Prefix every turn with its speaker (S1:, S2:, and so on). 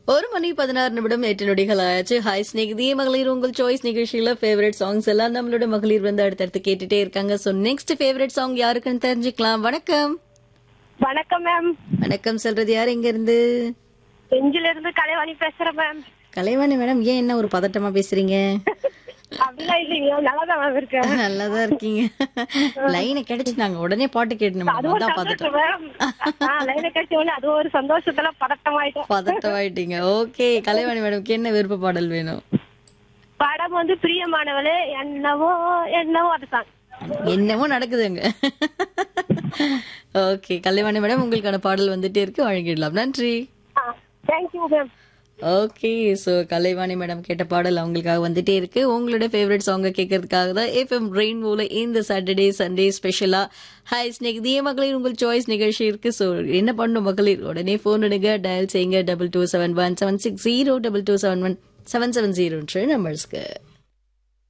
S1: ஒரு மணி பதினாறு நிமிடம் எட்டு நொடிகள் ஆயாச்சு ஹாய் ஸ்நேகிதி மகளிர் உங்கள் சாய்ஸ் நிகழ்ச்சியில ஃபேவரட் சாங்ஸ் எல்லாம் நம்மளோட மகளிர் வந்து அடுத்தடுத்து கேட்டுட்டே இருக்காங்க சோ நெக்ஸ்ட் ஃபேவரட் சாங் யாருக்குன்னு தெரிஞ்சுக்கலாம் வணக்கம்
S2: வணக்கம் மேம்
S1: வணக்கம் சொல்றது யார் எங்க இருந்து
S2: செஞ்சில இருந்து கலைவாணி பேசுறேன் மேம்
S1: கலைவாணி மேடம் ஏன் என்ன ஒரு பதட்டமா பேசுறீங்க
S2: அப்படிலாம் இல்லைங்க நல்லாதான் மேம் இருக்கேன்
S1: நல்லாதான் இருக்கீங்க லைனை கிடைச்சு நாங்க உடனே பாட்டு கேட்டணும்
S2: அது ஒரு
S1: அதான் பதட்டம்
S2: சந்தோஷம் மேம் லைன கட்சி ஒண்ணு அது ஒரு சந்தோஷத்துல பதட்டமாயிட்டோம்
S1: பதட்டமாயிட்டீங்க ஓகே கலைவாணி மேடம்க்கு என்ன விருப்ப பாடல் வேணும்
S2: படம் வந்து பிரியமானவளே என்னவோ என்னவோ அது சாங்
S1: என்னமோ நடக்குதுங்க ஓகே கலைவாணி மேடம் உங்களுக்கான பாடல் வந்துட்டே இருக்கு வழங்கிடலாம் நன்றி
S2: thank you ma'am
S1: okay so Kalaivani madam கேட்ட பாடல் அவங்களுக்காக வந்துட்டே இருக்கு உங்களோட ஃபேவரட் சாங்கை கேட்கறதுக்காக தான் எஃப்எம் ரெயின்போல இந்த சாட்டர்டே சண்டே ஸ்பெஷலா ஹாய் ஸ்நேகிதிய மகளிர் உங்கள் சாய்ஸ் நிகழ்ச்சி இருக்கு ஸோ என்ன பண்ணும் மகளிர் உடனே ஃபோன் எடுங்க டயல் செய்யுங்க double two seven one seven six zero double two seven one seven seven ஜீரோன்ற நம்பர்ஸ்க்கு